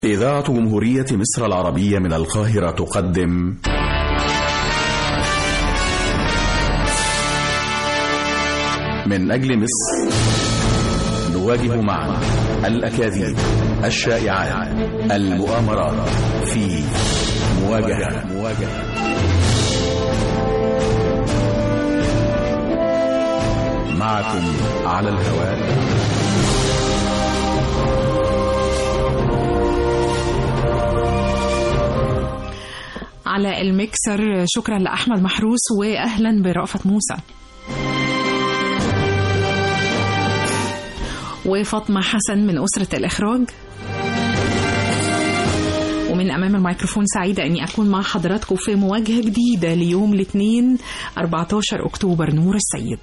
إذاعة جمهورية مصر العربية من القاهرة تقدم من أجل مصر نواجه معا الأكاذيب الشائعات المؤامرات في مواجهة مواجهة معكم على الهواء على الميكسر شكرا لأحمد محروس وأهلا برأفت موسى وفاطمة حسن من أسرة الإخراج ومن أمام الميكروفون سعيدة أني أكون مع حضراتكم في مواجهة جديدة ليوم الاثنين 14 أكتوبر نور السيد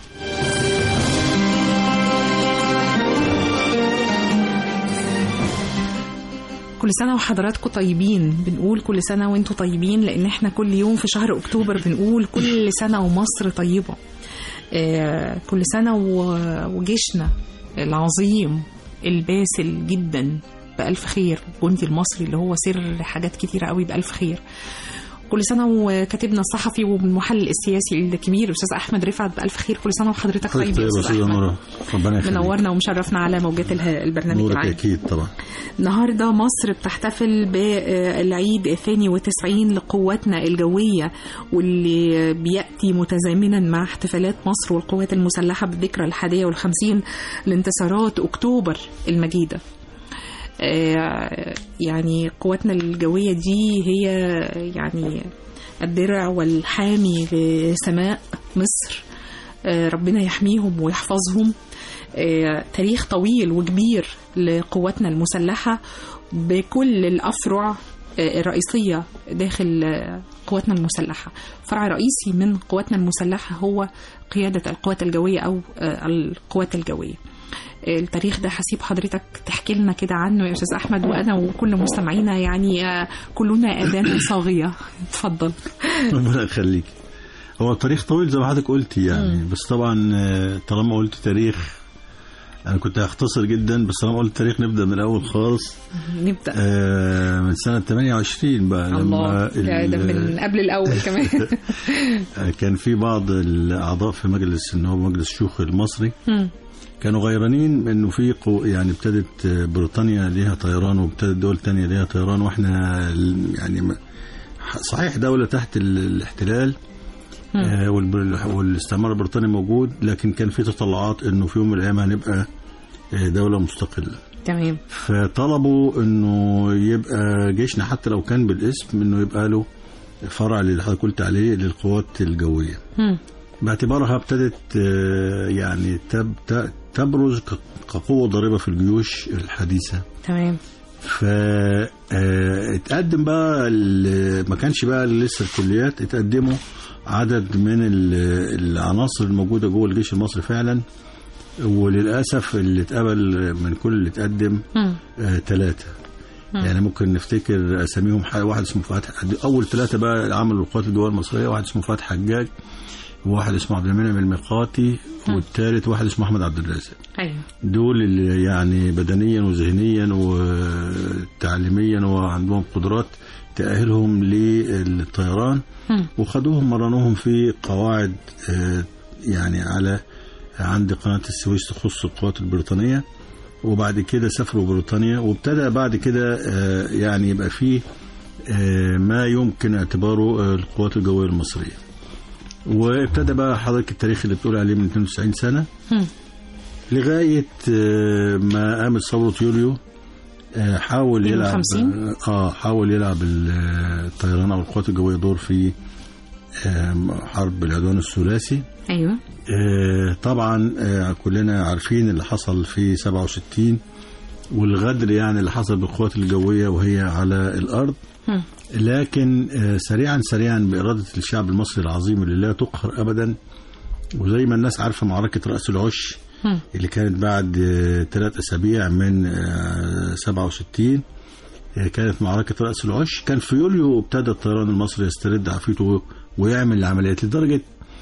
كل سنة وحضراتكم طيبين بنقول كل سنة وانتم طيبين لأن احنا كل يوم في شهر أكتوبر بنقول كل سنة ومصر طيبة آه، كل سنة و- وجيشنا العظيم الباسل جدا بألف خير الجندي المصري اللي هو سر حاجات كتيرة قوي بألف خير كل سنة وكاتبنا الصحفي والمحلل السياسي الكبير الأستاذ أحمد رفعت بألف خير كل سنة وحضرتك طيب حضرتك يا طيب يا أستاذ استاذه أحمد نورة ربنا يخليك منورنا ومشرفنا على موجات اله- البرنامج نورك العام اكيد طبعا النهاردة مصر بتحتفل بالعيد الثاني وتسعين لقواتنا الجوية واللي بيأتي متزامنا مع احتفالات مصر والقوات المسلحة بالذكرى الحادية والخمسين لانتصارات أكتوبر المجيدة آه، يعني قواتنا الجوية دي هي يعني الدرع والحامي لسماء مصر آه، ربنا يحميهم ويحفظهم آه، تاريخ طويل وكبير لقواتنا المسلحة بكل الأفرع آه، الرئيسية داخل آه، قواتنا المسلحة فرع رئيسي من قواتنا المسلحة هو قيادة القوات الجوية أو آه، القوات الجوية آه، التاريخ ده هسيب حضرتك تحكي لنا كده عنه يا أستاذ أحمد وأنا وكل مستمعينا يعني آه، كلنا آذان صاغية اتفضل ربنا يخليك هو التاريخ طويل زي ما حضرتك قلتي يعني بس طبعا آه، طالما قلت تاريخ انا كنت هختصر جدا بس طالما قلت تاريخ نبدا من الاول خالص نبدأ آه، من سنه 28 بقى الله لما ده ده ال- من قبل الأول كمان آه، كان في بعض الاعضاء في مجلس ان هو مجلس الشيوخ المصري مم. كانوا غيرانين انه في قو يعني ابتدت بريطانيا ليها طيران وابتدت دول تانية ليها طيران واحنا ال- يعني ما- صحيح دولة تحت ال- الاحتلال آه، والبر- والاستعمار البريطاني موجود لكن كان في تطلعات انه في يوم من الايام هنبقى آه، دولة مستقلة تمام فطلبوا انه يبقى جيشنا حتى لو كان بالاسم انه يبقى له فرع اللي حضرتك قلت عليه للقوات الجويه مم. باعتبارها ابتدت آه، يعني تب ت- تبرز ك- كقوة ضاربة في الجيوش الحديثة تمام فاتقدم بقى ال- ما كانش بقى لسه الكليات اتقدموا عدد من ال- العناصر الموجودة جوه الجيش المصري فعلا وللأسف اللي اتقبل من كل اللي اتقدم مم. ثلاثة يعني ممكن نفتكر اساميهم ح- واحد اسمه فتح اول ثلاثه بقى عملوا القوات الجويه المصريه واحد اسمه فتح حجاج وواحد اسمه عبد المنعم الميقاتي والثالث واحد اسمه احمد عبد الرازق أيوه دول اللي يعني بدنيا وذهنيا وتعليميا وعندهم قدرات تأهلهم للطيران مم. وخدوهم مرنوهم في قواعد آه، يعني على عند قناة السويس تخص القوات البريطانية وبعد كده سافروا بريطانيا وابتدى بعد كده آه، يعني يبقى فيه آه، ما يمكن اعتباره آه، القوات الجوية المصرية وابتدى بقى حضرتك التاريخ اللي بتقول عليه من 92 سنة مم. لغاية آه، ما قامت ثورة يوليو آه، حاول يلعب 52 اه حاول يلعب ال- الطيران او القوات الجوية دور في آه، حرب العدوان الثلاثي أيوه آه، طبعا آه، كلنا عارفين اللي حصل في 67 والغدر يعني اللي حصل بالقوات الجوية وهي على الأرض مم. لكن آه، سريعا سريعا بإرادة الشعب المصري العظيم اللي لا تقهر أبدا وزي ما الناس عارفة معركة رأس العش مم. اللي كانت بعد آه، ثلاث أسابيع من آه، 67 آه، كانت معركة رأس العش كان في يوليو ابتدى الطيران المصري يسترد عافيته ويعمل العمليات لدرجة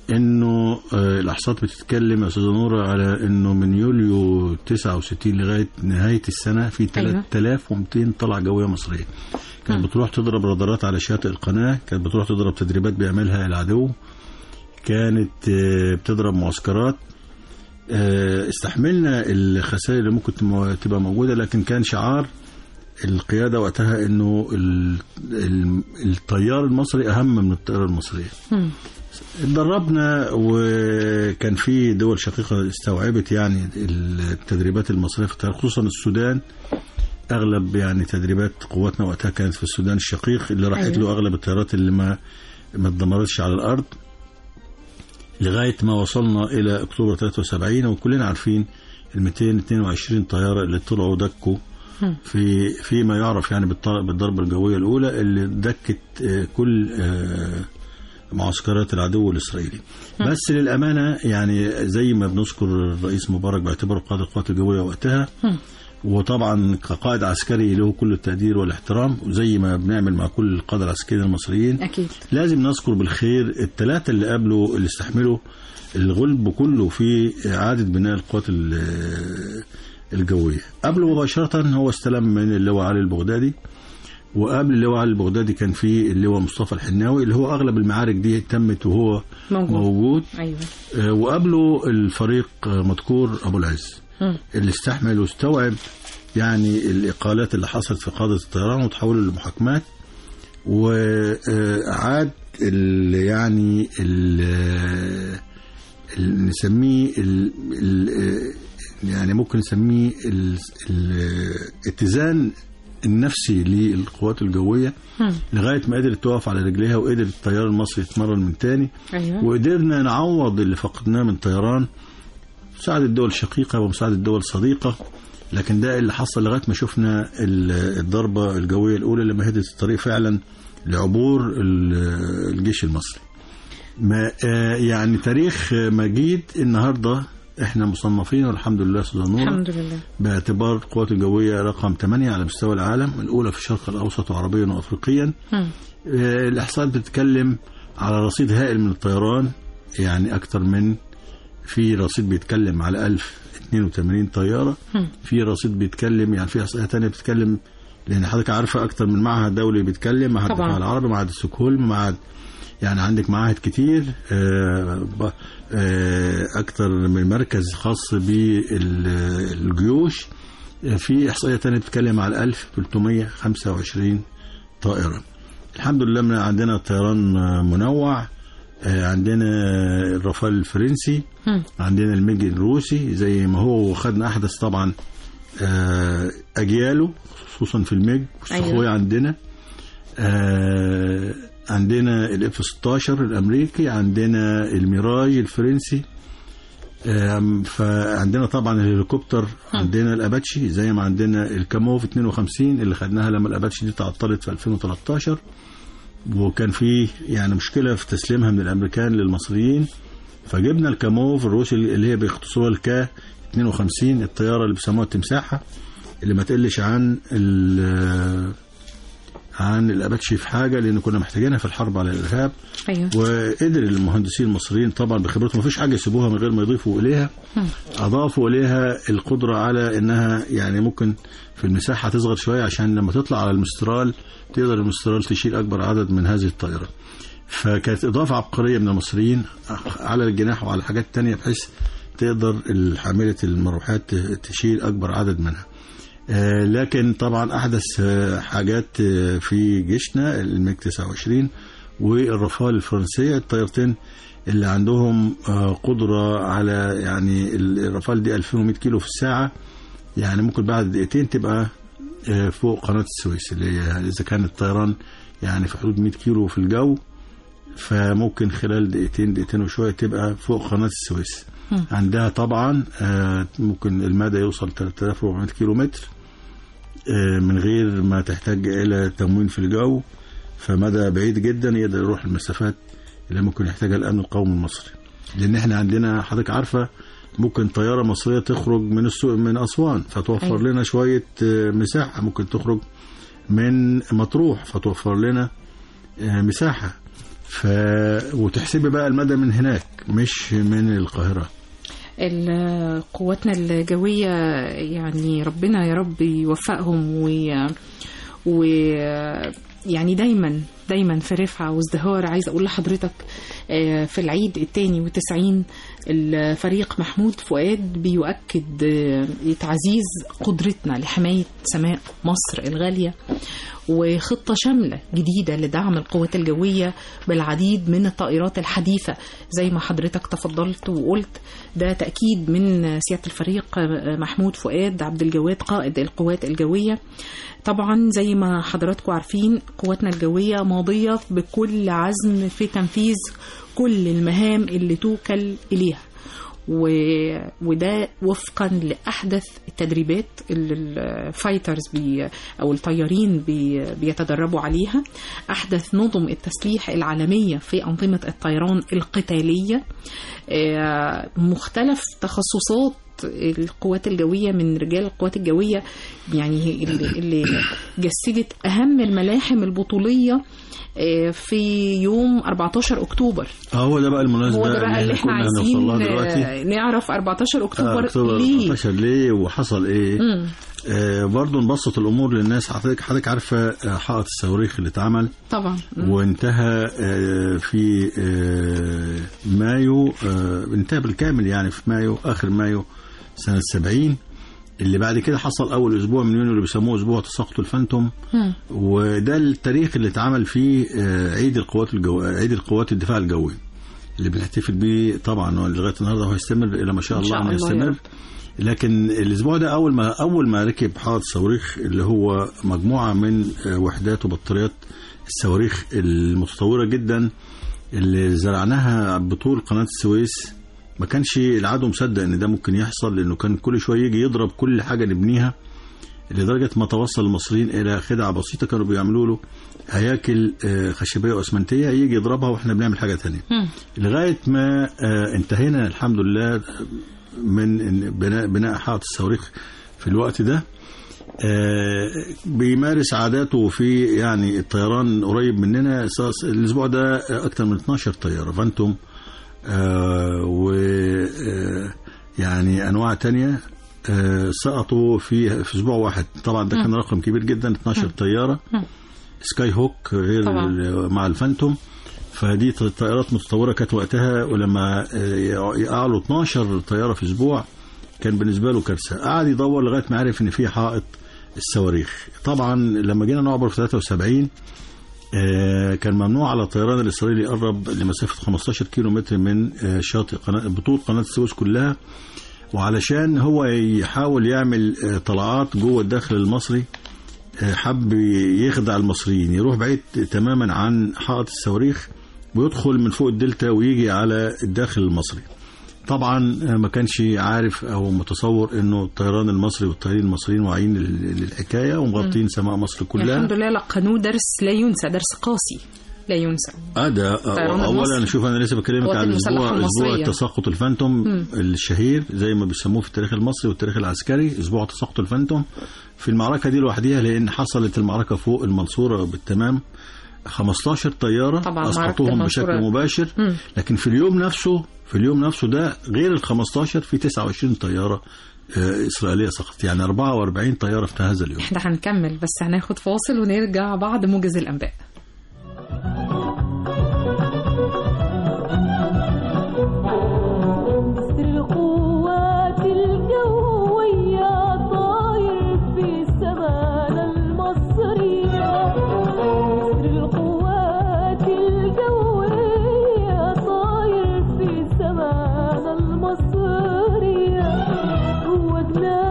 انه آه، الاحصاءات بتتكلم يا استاذه نوره على انه من يوليو 69 لغايه نهايه السنه في أيوة. 3200 طلعه جويه مصريه كانت بتروح تضرب رادارات على شاطئ القناه كانت بتروح تضرب تدريبات بيعملها العدو كانت آه، بتضرب معسكرات آه، استحملنا الخسائر اللي ممكن تم- تبقى موجوده لكن كان شعار القياده وقتها انه ال- ال- الطيار المصري اهم من الطياره المصريه مم. اتدربنا وكان في دول شقيقة استوعبت يعني التدريبات المصرية في الطيران خصوصا السودان أغلب يعني تدريبات قواتنا وقتها كانت في السودان الشقيق اللي راحت أيوة. له أغلب الطيارات اللي ما ما اتدمرتش على الأرض لغاية ما وصلنا إلى أكتوبر 73 وكلنا عارفين ال 222 طيارة اللي طلعوا دكوا مم. في فيما يعرف يعني بالط- بالضربة الجوية الأولى اللي دكت آه، كل آه، معسكرات العدو الإسرائيلي بس للأمانة يعني زي ما بنذكر الرئيس مبارك باعتباره قائد القوات الجوية وقتها مم. وطبعا كقائد عسكري له كل التقدير والاحترام وزي ما بنعمل مع كل القادة العسكريين المصريين أكيد لازم نذكر بالخير الثلاثة اللي قابلوا اللي استحملوا الغلب كله في إعادة بناء القوات ال- الجوية قبله مباشرة هو استلم من اللواء علي البغدادي وقبل اللواء علي البغدادي كان في اللواء مصطفى الحناوي اللي هو أغلب المعارك دي تمت وهو موجود موجود أيوه آه، وقبله الفريق آه، مذكور أبو العز مم. اللي استحمل واستوعب يعني الإقالات اللي حصلت في قادة الطيران وتحولوا لمحاكمات وعاد ال- يعني ال- ال- نسميه ال- ال- يعني ممكن نسميه ال- الاتزان النفسي للقوات الجوية مم. لغاية ما قدرت تقف على رجليها وقدر الطيار المصري يتمرن من تاني أيوه وقدرنا نعوض اللي فقدناه من طيران مساعدة الدول الشقيقة ومساعدة الدول الصديقة لكن ده اللي حصل لغاية ما شفنا ال- الضربة الجوية الأولى اللي مهدت الطريق فعلا لعبور ال- الجيش المصري ما آه، يعني تاريخ مجيد النهاردة احنا مصنفين والحمد لله استاذ نور الحمد لله باعتبار القوات الجوية رقم 8 على مستوى العالم الأولى في الشرق الأوسط وعربيا وأفريقيا مم. آه، الإحصاءات بتتكلم على رصيد هائل من الطيران يعني أكتر من في رصيد بيتكلم على 1082 طيارة مم. في رصيد بيتكلم يعني في إحصائيات تانية بتتكلم لأن حضرتك عارفة أكتر من معهد دولي بيتكلم معهد طبعاً. الدفاع العربي معهد ستوكهولم معهد يعني عندك معاهد كتير آه، ب- آه، أكتر من مركز خاص بالجيوش آه، في إحصائية تانية بتتكلم على 1325 طائرة الحمد لله من عندنا طيران آه، منوع آه، عندنا الرافال الفرنسي مم. عندنا الميج الروسي زي ما هو خدنا احدث طبعا آه، اجياله خصوصا في الميج والسخوي أيوة. عندنا آه، عندنا الاف 16 الامريكي عندنا الميراج الفرنسي آم، فعندنا طبعا الهليكوبتر عندنا الاباتشي زي ما عندنا الكاموف 52 اللي خدناها لما الاباتشي دي تعطلت في 2013 وكان في يعني مشكله في تسليمها من الامريكان للمصريين فجبنا الكاموف الروسي اللي هي بيختصروها الكا 52 الطياره اللي بيسموها التمساحه اللي ما تقلش عن ال- عن الاباتشي في حاجه لان كنا محتاجينها في الحرب على الارهاب أيوه وقدر المهندسين المصريين طبعا بخبرتهم مفيش حاجه يسيبوها من غير ما يضيفوا اليها مم. اضافوا اليها القدره على انها يعني ممكن في المساحه تصغر شويه عشان لما تطلع على المسترال تقدر المسترال تشيل اكبر عدد من هذه الطائره فكانت اضافه عبقريه من المصريين على الجناح وعلى حاجات تانية بحيث تقدر حامله المروحات تشيل اكبر عدد منها آه، لكن طبعا احدث آه، حاجات آه، في جيشنا الميج 29 والرافال الفرنسيه الطيارتين اللي عندهم آه، قدره على يعني الرافال دي 2100 كيلو في الساعه يعني ممكن بعد دقيقتين تبقى آه، فوق قناه السويس اللي هي اذا كان الطيران يعني في حدود 100 كيلو في الجو فممكن خلال دقيقتين دقيقتين وشويه تبقى فوق قناه السويس مم. عندها طبعا آه، ممكن المدى يوصل 3400 كيلو متر آه، من غير ما تحتاج الى تموين في الجو فمدى بعيد جدا يقدر يروح المسافات اللي ممكن يحتاجها الامن القومي المصري لان احنا عندنا حضرتك عارفه ممكن طياره مصريه تخرج من السوق من اسوان فتوفر أيوة. لنا شويه آه، مساحه ممكن تخرج من مطروح فتوفر لنا آه، مساحه ف وتحسبي بقى المدى من هناك مش من القاهره ال- قواتنا الجوية يعني ربنا يا رب يوفقهم و, و يعني دايما دايما في رفعة وازدهار عايزة أقول لحضرتك آه، في العيد الثاني والتسعين الفريق محمود فؤاد بيؤكد آه، تعزيز قدرتنا لحماية سماء مصر الغالية وخطة شاملة جديدة لدعم القوات الجوية بالعديد من الطائرات الحديثة زي ما حضرتك تفضلت وقلت ده تأكيد من سيادة الفريق محمود فؤاد عبد الجواد قائد القوات الجوية طبعا زي ما حضراتكم عارفين قواتنا الجوية ماضية بكل عزم في تنفيذ كل المهام اللي توكل إليها و... وده وفقا لأحدث التدريبات اللي الفايترز بي... أو الطيارين بي... بيتدربوا عليها أحدث نظم التسليح العالمية في أنظمة الطيران القتالية آه، مختلف تخصصات القوات الجوية من رجال القوات الجوية يعني هي اللي, اللي جسدت أهم الملاحم البطولية آه، في يوم 14 أكتوبر اه هو ده بقى المناسبه هو ده بقى اللي احنا كنا عايزين هنوصل لها دلوقتي آه، نعرف 14 آه، أكتوبر اكتوبر ليه 14 ليه وحصل ايه مم. آه برضه نبسط الامور للناس حضرتك حضرتك عارفه آه، حائط الصواريخ اللي اتعمل طبعا مم. وانتهى آه، في آه، مايو آه، انتهى بالكامل يعني في مايو اخر مايو سنه 70 اللي بعد كده حصل اول اسبوع من يونيو اللي بيسموه اسبوع تساقط الفانتوم مم. وده التاريخ اللي اتعمل فيه آه، عيد القوات الجو... عيد القوات الدفاع الجوي اللي بنحتفل بيه طبعا لغايه النهارده هو هيستمر الى ما شاء إن الله شاء انه الله يا يستمر رب. لكن الاسبوع ده اول ما اول ما ركب حائط الصواريخ اللي هو مجموعه من آه، وحدات وبطاريات الصواريخ المتطوره جدا اللي زرعناها بطول قناه السويس ما كانش العدو مصدق ان ده ممكن يحصل لانه كان كل شويه يجي يضرب كل حاجه نبنيها لدرجه ما توصل المصريين الى خدعه بسيطه كانوا بيعملوا له هياكل آه، خشبيه واسمنتيه يجي يضربها واحنا بنعمل حاجه تانية مم. لغايه ما آه، انتهينا الحمد لله من إن بناء بناء حائط الصواريخ في الوقت ده آه، بيمارس عاداته في يعني الطيران قريب مننا أساس- الاسبوع ده اكثر من 12 طياره فانتوم و آه، يعني انواع تانية آه، سقطوا في في اسبوع واحد طبعا ده كان رقم كبير جدا 12 طياره مم. سكاي هوك غير طبعا. ال- مع الفانتوم فدي ط- طائرات متطوره كانت وقتها ولما آه، يقعوا 12 طياره في اسبوع كان بالنسبه له كارثه قعد يدور لغايه ما عرف ان في حائط الصواريخ طبعا لما جينا نعبر في 73 آه، كان ممنوع على الطيران الاسرائيلي يقرب لمسافه 15 كيلو متر من آه، شاطئ قناه بطول قناه السويس كلها وعلشان هو يحاول يعمل آه، طلعات جوه الداخل المصري آه، حب يخدع المصريين يروح بعيد تماما عن حائط الصواريخ ويدخل من فوق الدلتا ويجي على الداخل المصري طبعا آه، ما كانش عارف او متصور انه الطيران المصري والطيارين المصريين واعيين لل- للحكايه ومغطين سماء مصر كلها الحمد لله لقنوه درس لا ينسى درس قاسي لا ينسى اه ده طيران اولا المصري. شوف انا لسه بكلمك القوات عن المسلحة اسبوع اسبوع المصرية. تساقط الفانتوم مم. الشهير زي ما بيسموه في التاريخ المصري والتاريخ العسكري اسبوع تساقط الفانتوم في المعركه دي لوحديها لان حصلت المعركه فوق المنصوره بالتمام 15 طياره طبعاً معركة اسقطوهم المنصورة. بشكل مباشر مم. لكن في اليوم نفسه في اليوم نفسه ده غير ال 15 في 29 طياره آه، اسرائيليه سقطت يعني 44 طياره في هذا اليوم احنا هنكمل بس هناخد فاصل ونرجع بعد موجز الانباء مصر القوات الجوية طاير في سمانا المصرية مصر القوات الجوية طاير في سمانا المصرية هو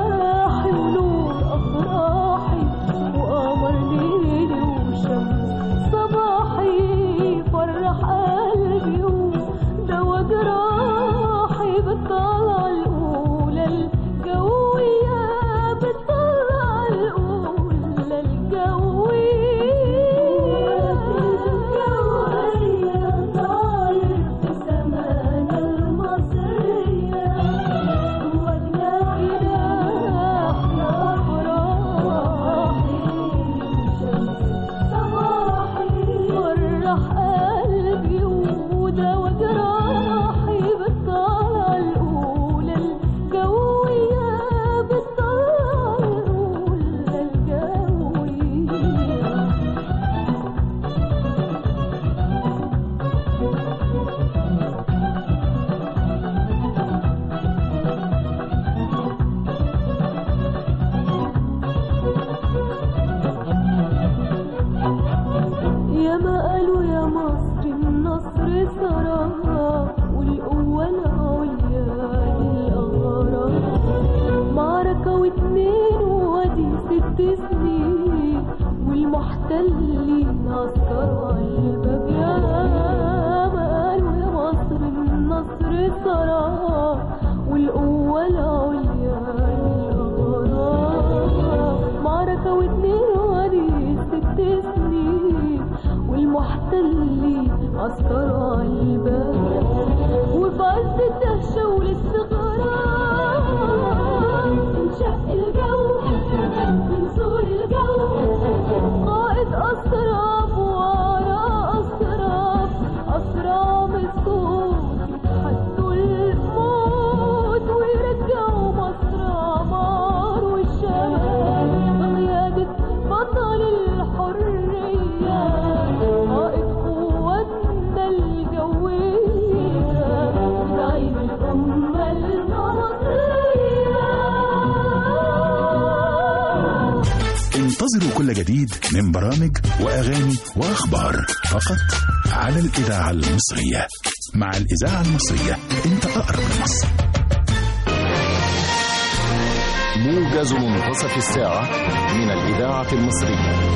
جناحي ونور أفراحي وقمر ليلي وشمس محتلين عسكر عالباب يا قالوا يا مصر النصر صراع والقوة العليا للأغراب معركة واتنين وادي ست سنين والمحتلين عسكر عالباب وفي عز الدهشة والاستغراب انشق الجو من سور الجو قائد أسراب وراء أسراب أسراب الصوت يتحدوا الموت ويرجعوا مصر عمار والشباب بقيادة بطل الحرية قائد قوتنا الجوية زعيم الأمة المصرية انتظروا كل جديد من برامج وأغاني وأخبار فقط على الإذاعة المصرية مع الإذاعة المصرية أنت أقرب لمصر موجز منتصف الساعة من الإذاعة المصرية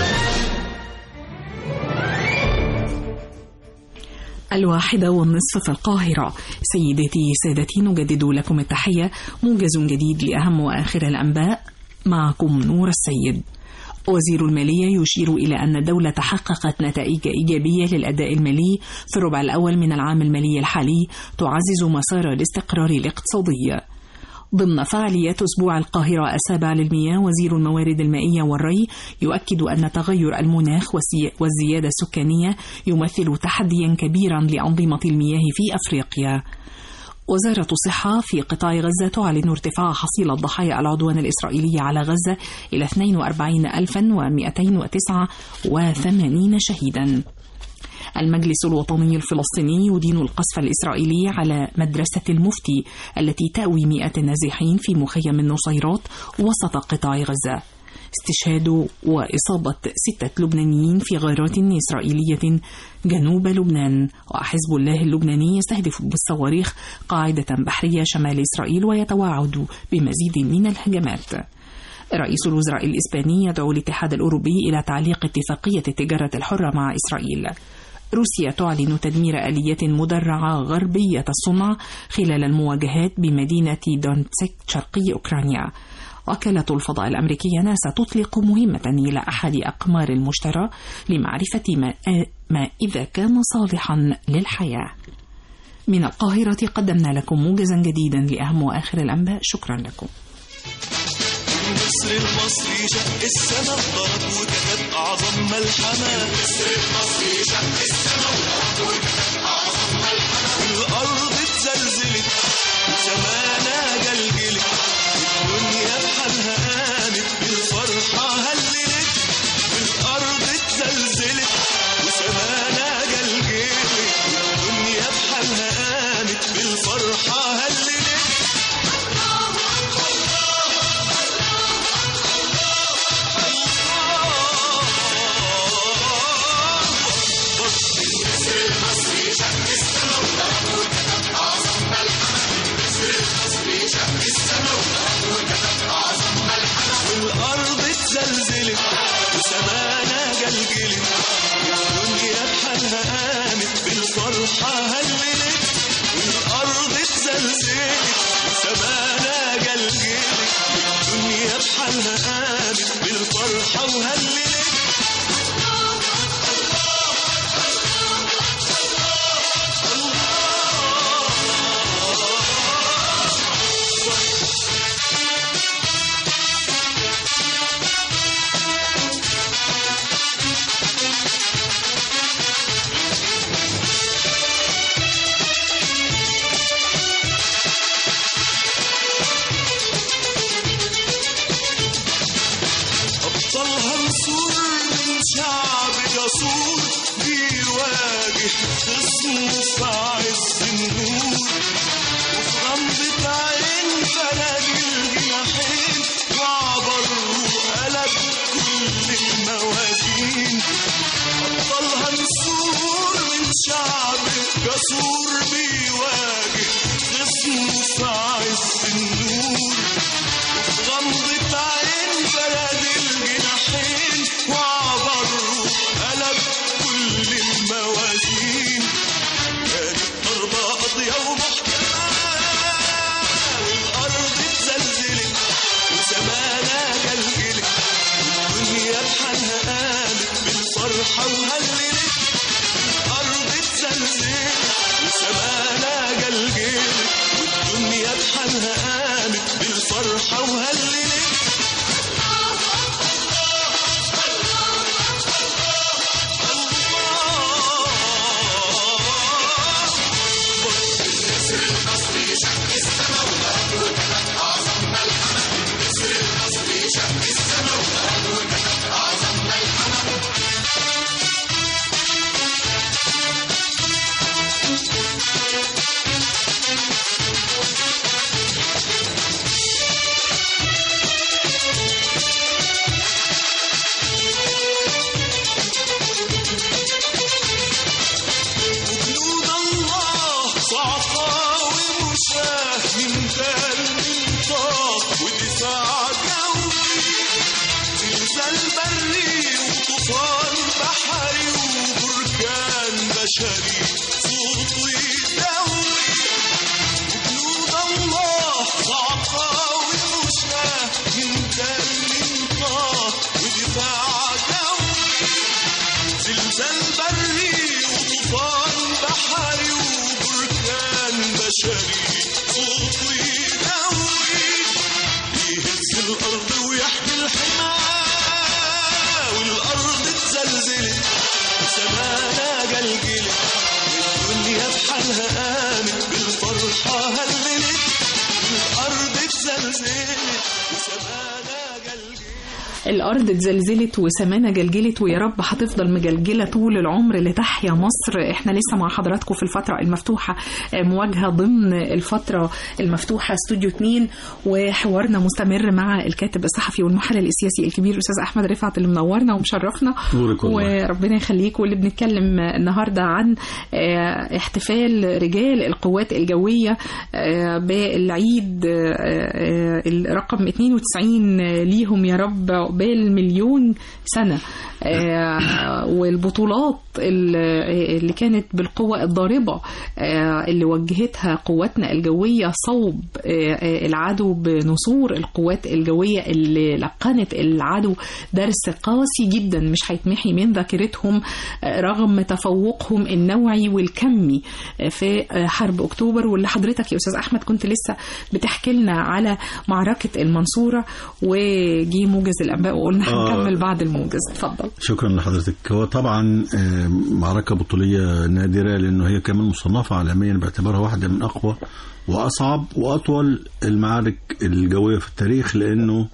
الواحدة والنصف في القاهرة سيداتي سادتي نجدد لكم التحية موجز جديد لأهم وآخر الأنباء معكم نور السيد وزير المالية يشير إلى أن الدولة حققت نتائج إيجابية للأداء المالي في الربع الأول من العام المالي الحالي تعزز مسار الاستقرار الاقتصادي ضمن فعاليات أسبوع القاهرة السابع للمياه وزير الموارد المائية والري يؤكد أن تغير المناخ والسي- والزيادة السكانية يمثل تحديا كبيرا لأنظمة المياه في أفريقيا وزارة الصحة في قطاع غزة تعلن ارتفاع حصيلة ضحايا العدوان الإسرائيلي على غزة إلى 42289 شهيدا المجلس الوطني الفلسطيني يدين القصف الإسرائيلي على مدرسة المفتي التي تأوي مئات النازحين في مخيم النصيرات وسط قطاع غزة استشهاد وإصابة ستة لبنانيين في غارات إسرائيلية جنوب لبنان وحزب الله اللبناني يستهدف بالصواريخ قاعدة بحرية شمال إسرائيل ويتوعد بمزيد من الهجمات رئيس الوزراء الإسباني يدعو الاتحاد الأوروبي إلى تعليق اتفاقية التجارة الحرة مع إسرائيل روسيا تعلن تدمير آليات مدرعة غربية الصنع خلال المواجهات بمدينة دونتسك شرقي أوكرانيا وكالة الفضاء الأمريكية ناسا تطلق مهمة إلى أحد أقمار المشتري لمعرفة ما, ما إذا كان صالحا للحياة من القاهرة قدمنا لكم موجزا جديدا لأهم وآخر الأنباء شكرا لكم مصر المصري شق السما ضرب وكتب أعظم ملحمة مصر المصري شق السما وضرب وكتب أعظم ملحمة الأرض اتزلزلت وسمانا جلجلت الدنيا بحالها قامت بالفرحة هللت الأرض اتزلزلت وسمانا جلجلت الدنيا بحالها قامت بالفرحة هللت والأرض اتزلزلت وسمانا جلجلت والدنيا بحالها قامت بالفرحة هللت والأرض اتزلزلت وسمانا جلجلت والدنيا بحالها قامت بالفرحة وهللت أبطالها نسور من شعب جسور بيواجه خصمه في عز النور وفي غمضة عين فلق الجناحين وعبر وقلب كل الموازين أبطالها نسور من شعب جسور بيواجه خصمه في عز النور غمضة عين بلد الجناحين وعبر بالفرحة وهللت الأرض اتزلزلت وسمانا جلجلت والدنيا بحالها قامت بالفرحة وهللت وجنود الله صعقة ومشاه من دال من طاق ودفاع جوي زلزال بري وطوفان بحري وبركان بشري صوت ويدوي وجنود الله صعقة ومشاه من دال من طاق ودفاع جوي زلزال بري وطوفان بحري وبركان بشري صوت ويدوي يهز الأرض ويحمي الحمى والأرض اتزلزلت وسمانا جلجلت والدنيا بحالها قامت بالفرحة هللت الأرض اتزلزلت وسمانا جلجلت الأرض اتزلزلت وسمانة جلجلت ويا رب هتفضل مجلجلة طول العمر لتحيا مصر احنا لسه مع حضراتكم في الفترة المفتوحة آه، مواجهة ضمن الفترة المفتوحة استوديو 2 وحوارنا مستمر مع الكاتب الصحفي والمحلل السياسي الكبير الأستاذ أحمد رفعت اللي منورنا ومشرفنا نورك والله. وربنا يخليك واللي بنتكلم النهاردة عن آه، احتفال رجال القوات الجوية آه، بالعيد آه، آه، الرقم 92 ليهم يا رب عقبال مليون سنة آه، والبطولات ال- اللي كانت بالقوة الضاربة آه، اللي وجهتها قواتنا الجوية صوب آه، آه، العدو بنصور القوات الجوية اللي لقنت العدو درس قاسي جدا مش هيتمحي من ذاكرتهم آه، رغم تفوقهم النوعي والكمي آه، في آه، حرب أكتوبر واللي حضرتك يا أستاذ أحمد كنت لسه بتحكي لنا على معركة المنصورة وجي موجز الأنباء وقلنا آه. هنكمل بعد الموجز اتفضل شكرا لحضرتك هو طبعا آه، معركة بطولية نادرة لأنه هي كمان مصنفة عالميا باعتبارها واحدة من أقوى وأصعب وأطول المعارك الجوية في التاريخ لأنه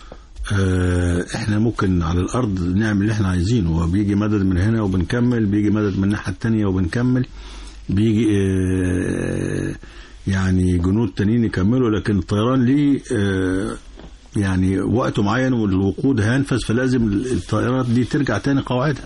آه، احنا ممكن على الارض نعمل اللي احنا عايزينه وبيجي مدد من هنا وبنكمل بيجي مدد من الناحيه التانية وبنكمل بيجي آه، يعني جنود تانيين يكملوا لكن الطيران ليه آه، يعني وقت معين والوقود هينفذ فلازم الطائرات دي ترجع تاني قواعدها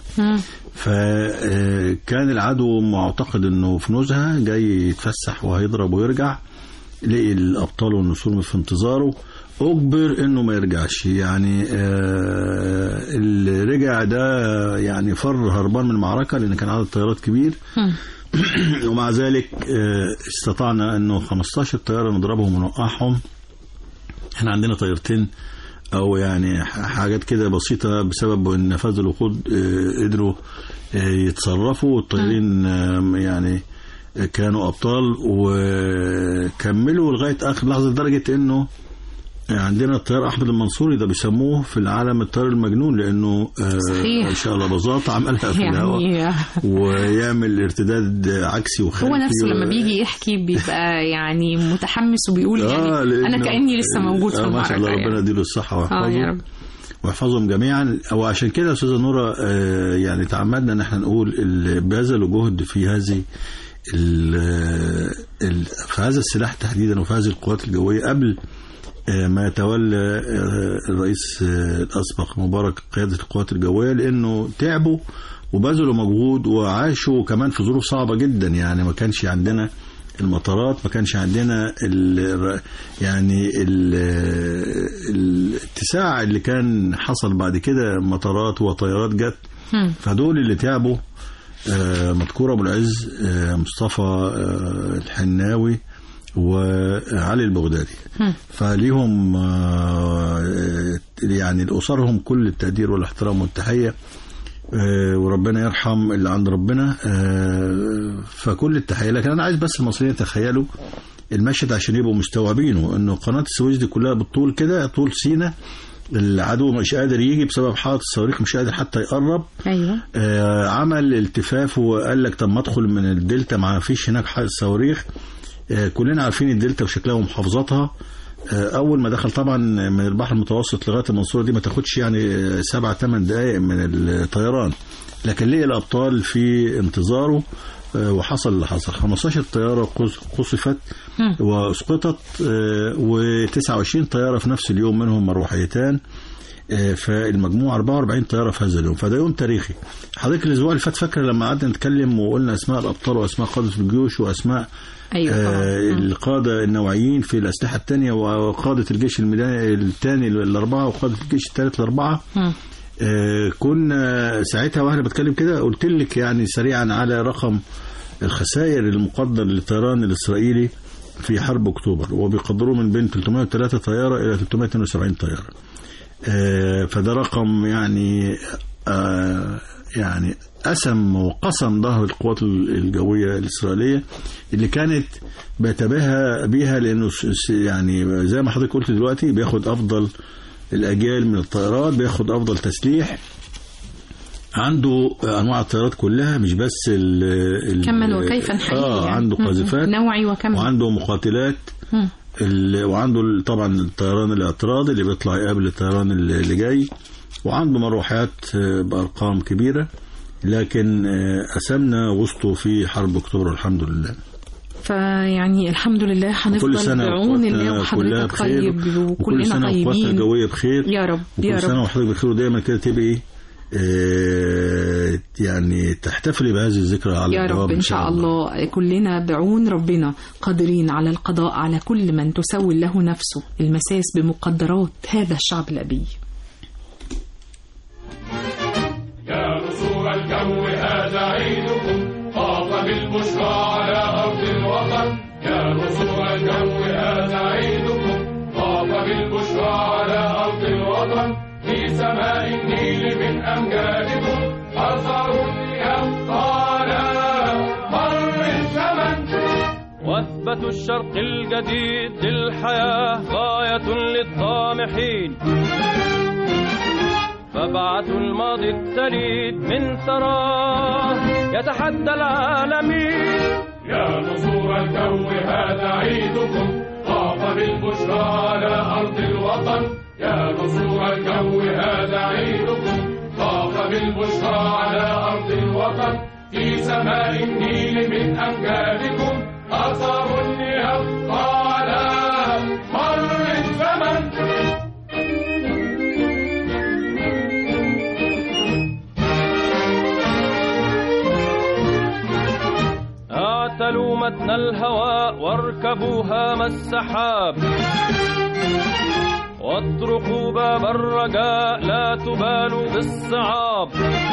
فكان العدو معتقد انه في نزهه جاي يتفسح وهيضرب ويرجع لقي الابطال والنسور في انتظاره اجبر انه ما يرجعش يعني آه اللي رجع ده يعني فر هربان من المعركه لان كان عدد طيارات كبير ومع ذلك آه استطعنا انه 15 طياره نضربهم ونوقعهم احنا عندنا طيارتين او يعني ح- حاجات كده بسيطه بسبب ان نفاذ الوقود آه، قدروا آه، يتصرفوا والطيارين آه، يعني آه، كانوا ابطال وكملوا لغايه اخر لحظه لدرجه انه عندنا الطيار احمد المنصوري ده بيسموه في العالم الطيار المجنون لانه آه، صحيح. ان شاء الله بساط عملها في الهواء يعني ويعمل ارتداد عكسي وخلفي هو نفسه و- لما بيجي يحكي بيبقى يعني متحمس وبيقول يعني لأنه- انا كاني لسه موجود في آه، ما شاء الله المعركه ربنا يعني. يديله الصحه اه ويحفظه يا رب واحفظهم جميعا وعشان كده يا استاذه نوره آه، يعني تعمدنا ان احنا نقول اللي بذلوا جهد في هذه ال ال في هذا السلاح تحديدا وفي هذه القوات الجويه قبل آه، ما يتولى آه، الرئيس آه، الاسبق مبارك قياده القوات الجويه لانه تعبوا وبذلوا مجهود وعاشوا كمان في ظروف صعبه جدا يعني ما كانش عندنا المطارات ما كانش عندنا ال يعني ال الاتساع اللي كان حصل بعد كده مطارات وطيارات جت هم. فدول اللي تعبوا آه، مذكور ابو العز آه، مصطفى آه، الحناوي وعلي البغدادي هم. فليهم آه، يعني لأسرهم كل التقدير والاحترام والتحية آه، وربنا يرحم اللي عند ربنا آه، فكل التحيه لكن انا عايز بس المصريين يتخيلوا المشهد عشان يبقوا مستوعبينه انه قناه السويس دي كلها بالطول كده طول سينا العدو مش قادر يجي بسبب حائط الصواريخ مش قادر حتى يقرب ايوه آه، عمل التفاف وقال لك طب ما ادخل من الدلتا ما فيش هناك حائط صواريخ آه، كلنا عارفين الدلتا وشكلها ومحافظاتها آه، اول ما دخل طبعا من البحر المتوسط لغايه المنصوره دي ما تاخدش يعني آه، سبع ثمان دقائق من الطيران لكن ليه الابطال في انتظاره آه، وحصل اللي حصل 15 طياره قص- قصفت مم. واسقطت و29 طياره في نفس اليوم منهم مروحيتان آه، فالمجموع 44 طياره في هذا اليوم فده يوم تاريخي حضرتك الاسبوع اللي فات فاكر لما قعدنا نتكلم وقلنا اسماء الابطال واسماء قاده الجيوش واسماء ايوه آه طبعا مم. القاده النوعيين في الاسلحه الثانيه وقاده الجيش الميداني الثاني الاربعه وقاده الجيش الثالث الاربعه مم. آه كنا ساعتها وانا بتكلم كده قلت لك يعني سريعا على رقم الخسائر المقدر للطيران الاسرائيلي في حرب اكتوبر وبيقدروه من بين 303 طياره الى 372 طياره. آه فده رقم يعني آه يعني قسم وقسم ظهر القوات الجويه الاسرائيليه اللي كانت بيتباهى بيها لانه س- س- يعني زي ما حضرتك قلت دلوقتي بياخد افضل الاجيال من الطيارات بياخد افضل تسليح عنده انواع الطيارات كلها مش بس ال ال- كما وكيف حقيقي اه يعني. عنده مم. قاذفات نوعي وكم وعنده مقاتلات مم. ال- وعنده ال- طبعا الطيران الاعتراضي اللي بيطلع يقابل الطيران اللي اللي جاي وعنده مروحات آه، بارقام كبيره لكن آه، قسمنا وسطه في حرب اكتوبر الحمد لله فيعني الحمد لله كل هنفضل سنه بعون الله وقواتنا كلها وحضرتك بخير طيب وكل وكلنا سنه وقواتنا طيبين الجويه بخير يا رب يا وكل سنه رب وحضرتك بخير ودايما كده تبقي آه، يعني تحتفلي بهذه الذكرى على يا الدوام رب إن شاء الله كلنا بعون ربنا قادرين على القضاء على كل من تسول له نفسه المساس بمقدرات هذا الشعب الأبي يا نسور الجو هذا عيدكم طاف بالبشرى على أرض الوطن يا نسور الجو هذا عيدكم طاف بالبشرى على أرض الوطن في سماء النيل من أمجادكم أثر يبقى على مر الزمن وثبة الشرق الجديد للحياة غاية للطامحين فابعثوا الماضي التليد من ثراه يتحدى العالمين يا نسور الجو هذا عيدكم طاف بالبشرى على أرض الوطن يا نسور الجو هذا عيدكم طاف بالبشرى على أرض الوطن في سماء النيل من أمجادكم أثر يبقى على مر الزمن اعتلوا متن الهواء واركبوا هام السحاب واطرقوا باب الرجاء لا تبالوا بالصعاب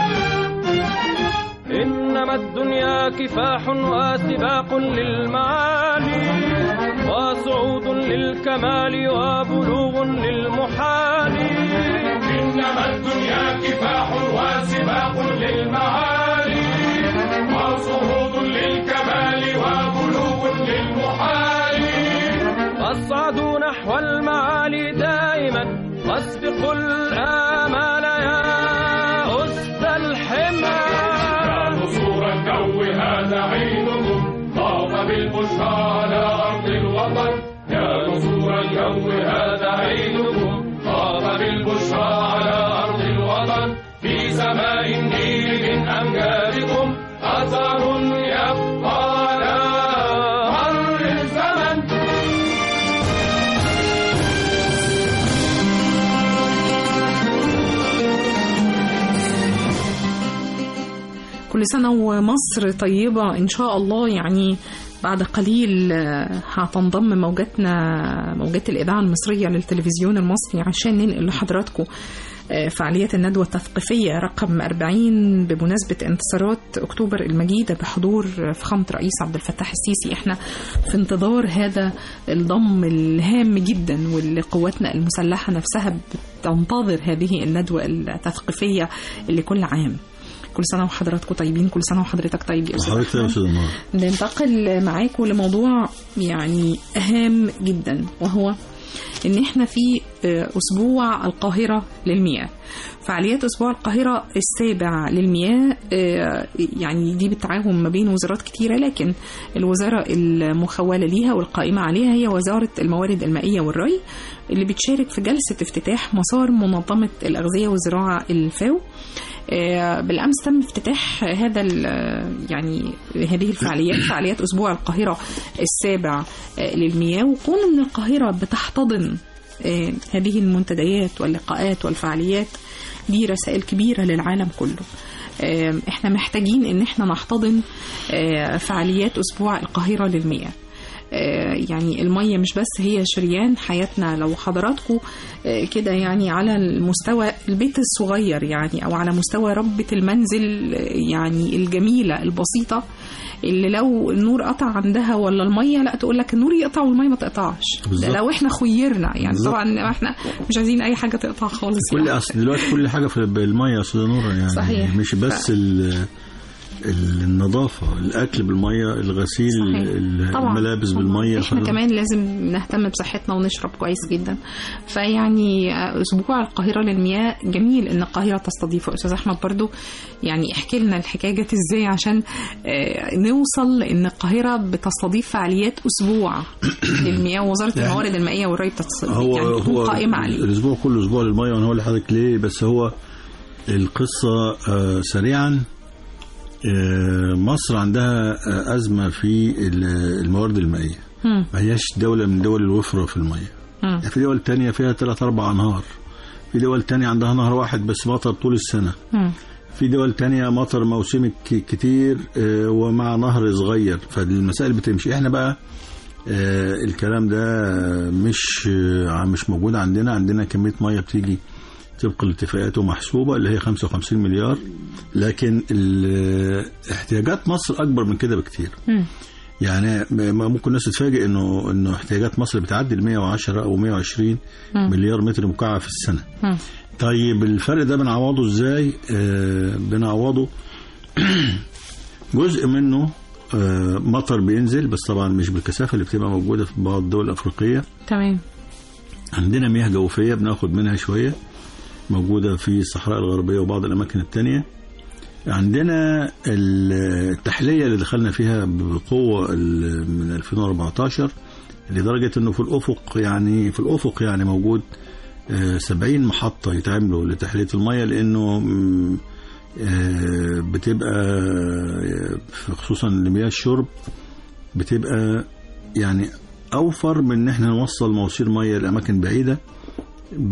إنما الدنيا كفاح وسباق للمعالي وصعود للكمال وبلوغ للمحال إنما الدنيا كفاح وسباق للمعالي وصعود للكمال وبلوغ للمحال فاصعدوا نحو المعالي دائما واسبقوا الآمال يا أسد الحمى يا نصور الجو هذا عيدكم طاف بالبشرى على أرض الوطن يا نصور الجو هذا عيدكم طاف بالبشرى على أرض الوطن في سماء النيل من أمجادكم أثر يبقى على مر الزمن كل سنة ومصر طيبة إن شاء الله يعني بعد قليل آه، هتنضم موجاتنا موجات الإذاعة المصرية للتلفزيون المصري عشان ننقل لحضراتكم آه، فعاليات الندوة التثقيفية رقم 40 بمناسبة انتصارات أكتوبر المجيدة بحضور فخامة رئيس عبد الفتاح السيسي احنا في انتظار هذا الضم الهام جدا واللي قواتنا المسلحة نفسها بتنتظر هذه الندوة التثقيفية اللي كل عام كل سنه وحضراتكم طيبين كل سنه وحضرتك طيب يا استاذ وحضرتك يا أحمد. استاذ نهار ننتقل معاكم لموضوع يعني هام جدا وهو ان احنا في آه، اسبوع القاهره للمياه فعاليات اسبوع القاهره السابع للمياه آه، يعني دي بالتعاون ما بين وزارات كتيره لكن الوزاره المخوله ليها والقائمه عليها هي وزاره الموارد المائيه والري اللي بتشارك في جلسه افتتاح مسار منظمه الاغذيه والزراعه الفاو آه، بالامس تم افتتاح هذا ال- يعني هذه الفعاليات فعاليات اسبوع القاهره السابع آه، للمياه وكون ان القاهره بتحتضن آه، هذه المنتديات واللقاءات والفعاليات دي رسائل كبيره للعالم كله آه، احنا محتاجين ان احنا نحتضن آه، فعاليات اسبوع القاهره للمياه آه، يعني المية مش بس هي شريان حياتنا لو حضراتكم آه، كده يعني على المستوى البيت الصغير يعني أو على مستوى ربة المنزل آه، يعني الجميلة البسيطة اللي لو النور قطع عندها ولا المية لا تقول لك النور يقطع والمية ما تقطعش ده بالظبط. لو احنا خيرنا يعني بالظبط. طبعا احنا مش عايزين أي حاجة تقطع خالص كل يعني. اصل دلوقتي كل حاجه في الميه يا استاذ نور يعني صحيح. مش بس ال ال- النظافه الاكل بالميه الغسيل صحيح. ال- طبعا الملابس طبعاً. بالميه احنا فده- كمان لازم نهتم بصحتنا ونشرب كويس جدا فيعني آه، اسبوع القاهره للمياه جميل ان القاهره تستضيفه استاذ احمد برضو يعني احكي لنا الحكايه جت ازاي عشان آه، نوصل لان القاهره بتستضيف فعاليات اسبوع للمياه ووزاره يعني الموارد المائيه والري بتستضيف هو يعني تكون هو قائمه عليه الاسبوع كله اسبوع للميه وانا هقول لحضرتك ليه بس هو القصه آه، سريعا آه، مصر عندها آه، ازمه في ال- الموارد المائيه مم. ما هياش دوله من دول الوفره في الميه مم. يعني في دول تانية فيها ثلاث اربع انهار في دول تانية عندها نهر واحد بس مطر طول السنه مم. في دول تانية مطر موسمي ك- كتير آه، ومع نهر صغير فالمسائل بتمشي احنا بقى آه، الكلام ده مش آه، مش موجود عندنا عندنا كمية مية بتيجي طبق الاتفاقات ومحسوبة اللي هي 55 مليار لكن ال- احتياجات مصر أكبر من كده بكتير مم. يعني م- ممكن الناس تتفاجئ انه انه احتياجات مصر بتعدي ال 110 او 120 مم. مليار متر مكعب في السنه مم. طيب الفرق ده بنعوضه ازاي آه بنعوضه جزء منه آه مطر بينزل بس طبعا مش بالكثافه اللي بتبقى موجوده في بعض الدول الافريقيه تمام عندنا مياه جوفيه بناخد منها شويه موجوده في الصحراء الغربيه وبعض الاماكن التانية عندنا التحليه اللي دخلنا فيها بقوه ال- من 2014 لدرجه انه في الافق يعني في الافق يعني موجود آه، 70 محطه يتعملوا لتحليه الميه لانه مم، آه، بتبقى آه، خصوصا لمياه الشرب بتبقى يعني اوفر من ان احنا نوصل مواسير ميه لاماكن بعيده ب...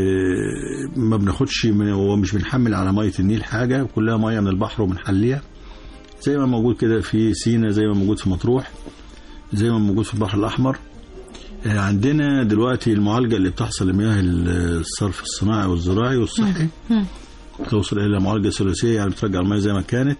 ما بناخدش من ومش بنحمل على ميه النيل حاجه كلها ميه من البحر وبنحليها زي ما موجود كده في سينا زي ما موجود في مطروح زي ما موجود في البحر الاحمر آه، عندنا دلوقتي المعالجه اللي بتحصل لمياه الصرف الصناعي والزراعي والصحي مم. توصل الى معالجه ثلاثيه يعني بترجع الميه زي ما كانت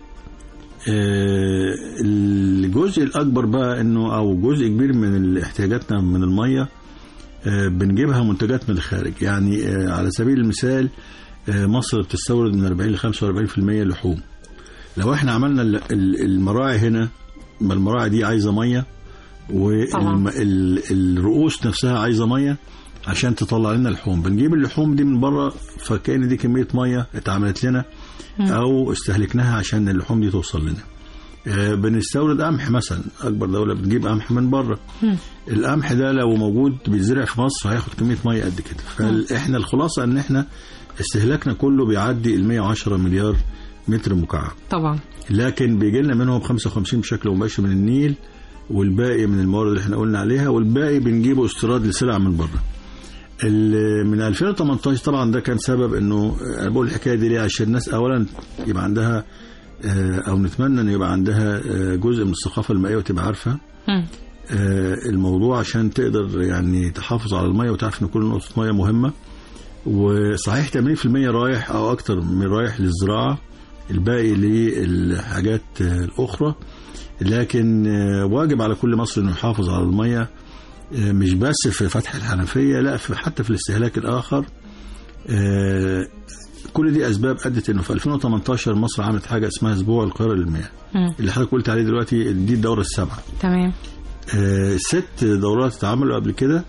آه، الجزء الاكبر بقى انه او جزء كبير من احتياجاتنا من الميه آه، بنجيبها منتجات من الخارج يعني آه، على سبيل المثال آه، مصر بتستورد من 40 ل 45% لحوم لو احنا عملنا ال- ال- المراعي هنا ما المراعي دي عايزه ميه طبعا. والرؤوس نفسها عايزه ميه عشان تطلع لنا اللحوم بنجيب اللحوم دي من بره فكأن دي كميه ميه اتعملت لنا او استهلكناها عشان اللحوم دي توصل لنا آه، بنستورد قمح مثلا اكبر دوله بتجيب قمح من بره القمح ده لو موجود بيتزرع في مصر هياخد كميه ميه قد كده فاحنا الخلاصه ان احنا استهلاكنا كله بيعدي ال 110 مليار متر مكعب طبعا لكن بيجي لنا منهم 55 بشكل مباشر من النيل والباقي من الموارد اللي احنا قلنا عليها والباقي بنجيبه استيراد لسلع من بره ال- من 2018 طبعا ده كان سبب انه انا بقول الحكايه دي ليه عشان الناس اولا يبقى عندها آه، او نتمنى ان يبقى عندها آه، جزء من الثقافه المائيه وتبقى عارفه مم. آه، الموضوع عشان تقدر يعني تحافظ على الميه وتعرف ان كل نقطه ميه مهمه وصحيح 80% رايح او اكتر من رايح للزراعه الباقي للحاجات آه، الاخرى لكن آه، واجب على كل مصري انه يحافظ على الميه آه، مش بس في فتح الحنفيه لا في حتى في الاستهلاك الاخر آه، كل دي اسباب ادت انه في 2018 مصر عملت حاجه اسمها اسبوع القاهره للمياه مم. اللي حضرتك قلت عليه دلوقتي دي الدوره السابعه تمام آه، ست دورات اتعملوا قبل كده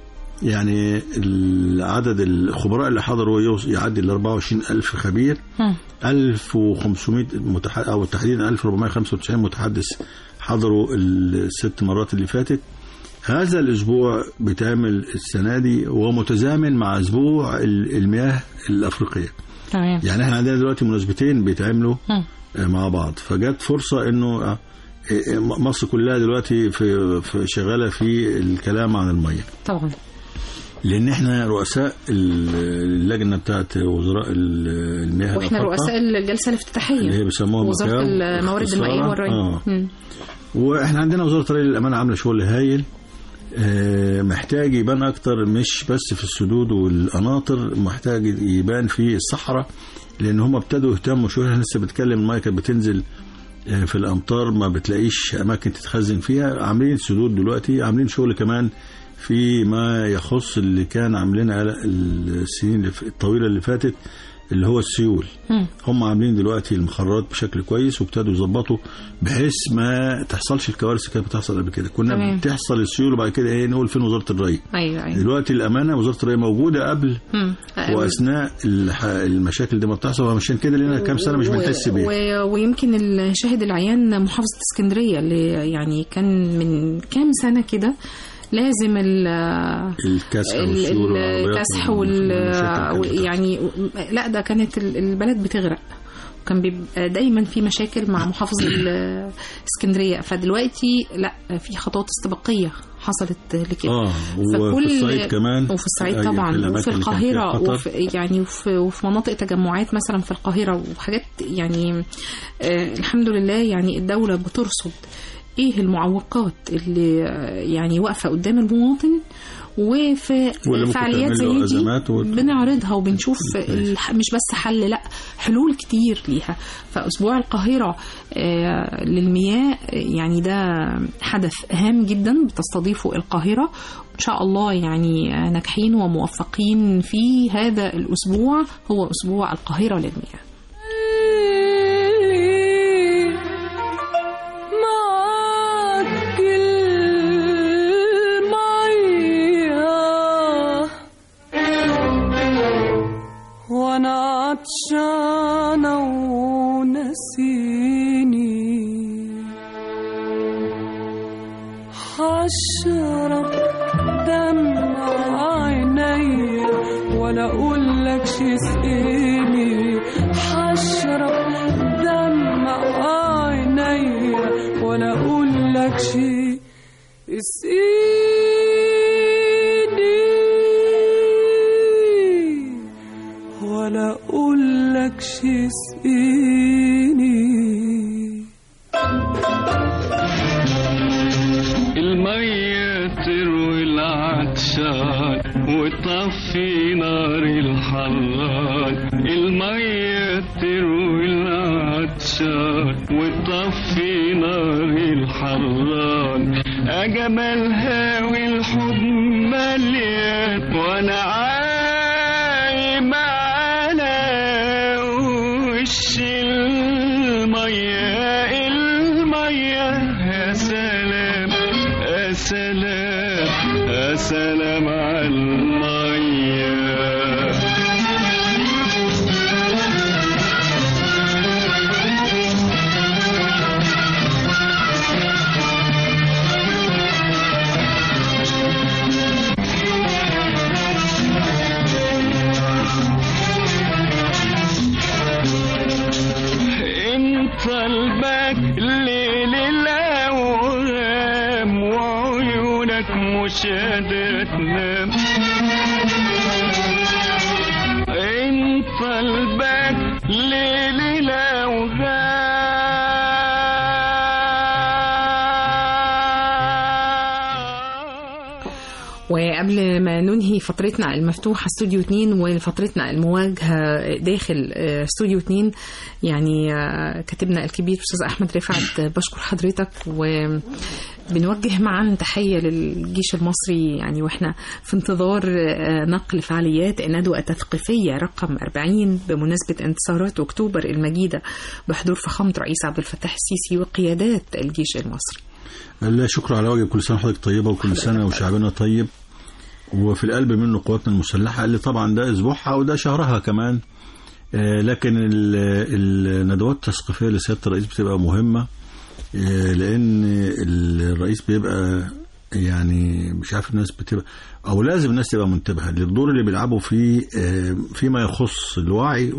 يعني عدد الخبراء اللي حضروا يوص- يعدي ال 24 ألف خبير مم. 1500 متح... أو تحديدا 1495 متحدث حضروا الست مرات اللي فاتت هذا الأسبوع بيتعمل السنة دي ومتزامن مع أسبوع ال- المياه الأفريقية تمام يعني احنا عندنا دلوقتي مناسبتين بيتعملوا مم. آه، مع بعض فجت فرصة انه آه، آه، مصر كلها دلوقتي في في شغالة في الكلام عن المية طبعا لان احنا رؤساء ال- اللجنة بتاعت وزراء ال- المياه واحنا الأفارقة، رؤساء الجلسه الافتتاحيه اللي هي بيسموها وزاره مكاو الموارد المائيه واختصارا. والري آه. مم. واحنا عندنا وزاره الري للامانه عامله شغل هايل آه، محتاج يبان اكتر مش بس في السدود والقناطر محتاج يبان في الصحراء لان هم ابتدوا يهتموا شويه احنا لسه بتكلم المايه كانت بتنزل آه، في الامطار ما بتلاقيش اماكن تتخزن فيها عاملين سدود دلوقتي عاملين شغل كمان في ما يخص اللي كان عاملينها السنين اللي ف- الطويله اللي فاتت اللي هو السيول مم. هم عاملين دلوقتي المخرات بشكل كويس وابتدوا يظبطوا بحيث ما تحصلش الكوارث اللي كانت بتحصل قبل كده كنا تمام. بتحصل السيول وبعد كده ايه نقول فين وزاره الري ايوه ايوه دلوقتي الامانه وزاره الري موجوده قبل مم. واثناء الح- المشاكل دي ما بتحصل وعشان كده لنا كام سنه مش و- بنحس بيها و- ويمكن الشاهد العيان محافظة اسكندرية اللي يعني كان من كام سنة كده لازم ال الكسح ال- والسيول ال- والعربيات الكسح والمشاكل وال اللي يعني لا ده كانت ال- البلد بتغرق وكان بيبقى دايما في مشاكل مع محافظ ال- اسكندرية فدلوقتي لا في خطوات استباقية حصلت لكده اه وفي فكل- الصعيد كمان وفي الصعيد أيوة، طبعا الأماكن وفي اللي كان فيها القاهرة خطر. وفي يعني وفي, وفي مناطق تجمعات مثلا في القاهرة وحاجات يعني آه الحمد لله يعني الدولة بترصد ايه المعوقات اللي آه، يعني واقفة قدام المواطن وفي واللي ممكن فعاليات تعمل له زي دي أزمات وت- بنعرضها وبنشوف الح- مش بس حل لا حلول كتير ليها فأسبوع القاهرة آه، للمياه آه، يعني ده حدث هام جدا بتستضيفه القاهرة إن شاء الله يعني آه، ناجحين وموفقين في هذا الأسبوع هو أسبوع القاهرة للمياه معاك المية وانا عطشانة ونسيني حشرب دمع عينيا ولا اقولك شي سقيني حشرب دمع عينيا ولا اقولك شي اسقيني ولا اقولك شي سقيني المية تروي العطشان وتطفي نار الحران المية تروي العطشان وتطفي نار الحران أجملها والحب مليان وأنا عايم على وش المية المية يا سلام يا سلام يا سلام على المية انت البك ليل الاوهام وعيونك مش قادرة تنام انت البك ليل الاوهام قبل ما ننهي فترتنا المفتوحة استوديو 2 وفترتنا المواجهة داخل آه، استوديو 2 يعني آه، كاتبنا الكبير أستاذ أحمد رفعت آه، بشكر حضرتك وبنوجه معا تحية للجيش المصري يعني وإحنا في انتظار آه، نقل فعاليات الندوة التثقيفية رقم 40 بمناسبة انتصارات أكتوبر المجيدة بحضور فخامة رئيس عبد الفتاح السيسي وقيادات الجيش المصري لا شكر على واجب كل سنه وحضرتك طيبه وكل سنه وشعبنا طيب وفي القلب منه قواتنا المسلحه اللي طبعا ده اسبوعها وده شهرها كمان آه، لكن ال- الندوات التثقيفيه لسياده الرئيس بتبقى مهمه آه، لان الرئيس بيبقى يعني مش عارف الناس بتبقى او لازم الناس تبقى منتبهه للدور اللي بيلعبوا فيه آه، فيما يخص الوعي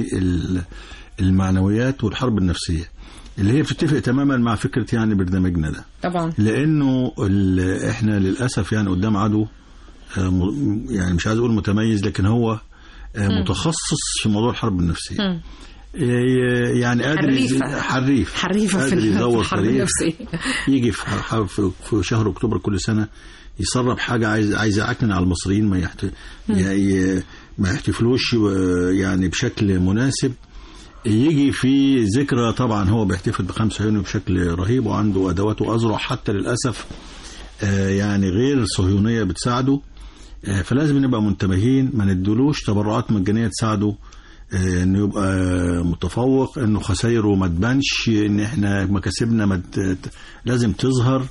والمعنويات والحرب النفسيه اللي هي بتتفق تماما مع فكره يعني برنامجنا ده طبعا لانه ال- احنا للاسف يعني قدام عدو آه، م- يعني مش عايز اقول متميز لكن هو آه، مم. متخصص في موضوع الحرب النفسيه مم. ي- يعني قادر يز- حريفة. حريف حريفة في قادر ال- في يدور الحرب فريق. النفسية يجي في ح- في في شهر اكتوبر كل سنه يسرب حاجه عايز عايز يعكنن على المصريين ما يحت... ي- ما يحتفلوش آه، يعني بشكل مناسب يجي في ذكرى طبعا هو بيحتفل ب 5 يونيو بشكل رهيب وعنده ادوات واذرع حتى للاسف آه، يعني غير صهيونيه بتساعده آه، فلازم نبقى منتبهين ما ندلوش تبرعات مجانيه تساعده آه، انه يبقى متفوق انه خسايره ما تبانش ان احنا مكاسبنا ما ت- لازم تظهر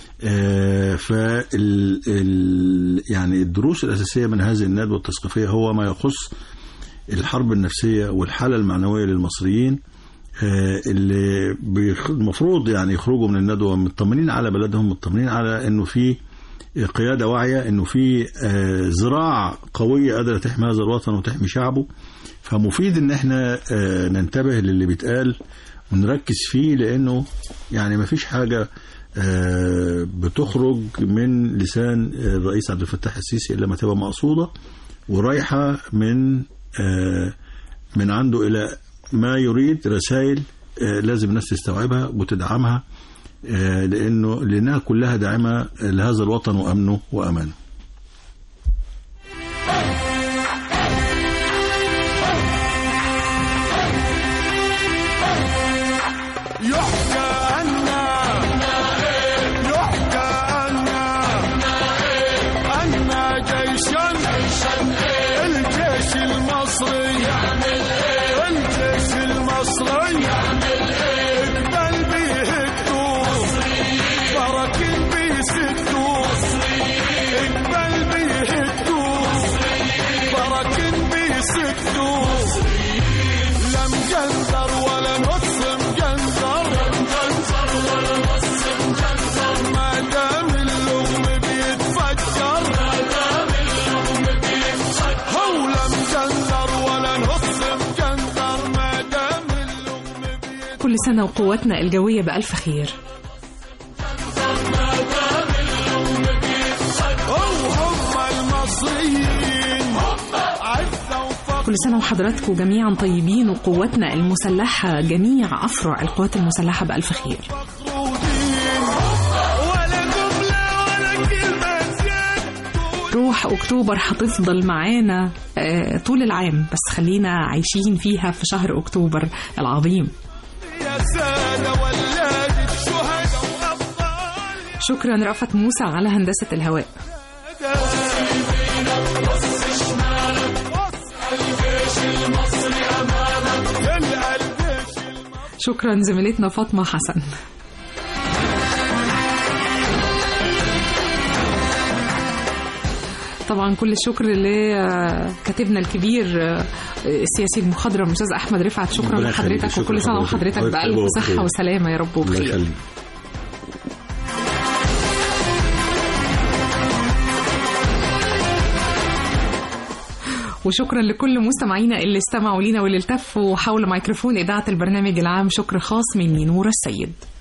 فال ال- يعني الدروس الاساسيه من هذه الندوه التثقيفيه هو ما يخص الحرب النفسيه والحاله المعنويه للمصريين آه، اللي بيخ- المفروض يعني يخرجوا من الندوه مطمنين على بلدهم مطمنين على انه في قياده واعيه انه في آه، زراعه قويه قادره تحمي هذا الوطن وتحمي شعبه فمفيد ان احنا آه، ننتبه للي بيتقال ونركز فيه لانه يعني ما فيش حاجه آه، بتخرج من لسان الرئيس عبد الفتاح السيسي الا ما تبقى مقصوده ورايحه من آه، من عنده الى ما يريد رسائل آه، لازم الناس تستوعبها وتدعمها آه، لانه لانها كلها داعمه لهذا الوطن وامنه وامانه يحكى عنا يحكى عنا عنا جيشا الجيش المصري الجيش المصري اقبل بيه الدور بركن بيه ستور اقبل بيه الدور بركن بيه ستور لا مجنزر ولا نص مجنزر ما دام اللغم بيتفجر هو لا مجنزر ولا نص مجنزر ما دام اللغم كل سنة وقواتنا الجوية بألف خير هو هم المصريين عزة وفخر كل سنة وحضراتكم جميعا طيبين وقواتنا المسلحة جميع أفرع القوات المسلحة بألف خير ودين ولا جملة ولا كلمة زيادة روح أكتوبر هتفضل معانا آه، طول العام بس خلينا عايشين فيها في شهر أكتوبر العظيم يا سادة ولاد الشهداء وأبطال شكرا رأفت موسى على هندسة الهواء شكرا زميلتنا فاطمة حسن طبعا كل الشكر لكاتبنا الكبير آه، السياسي المخضرم الاستاذ احمد رفعت شكرا ربنا يخليك. لحضرتك شكرا وكل سنه لحضرتك. وحضرتك حضرتك بالف طيبة صحه وبخير. وسلامه يا رب الله وبخير يخليك وشكرا لكل مستمعينا اللي استمعوا لينا واللي التفوا حول ميكروفون اذاعه البرنامج العام شكر خاص مني نور السيد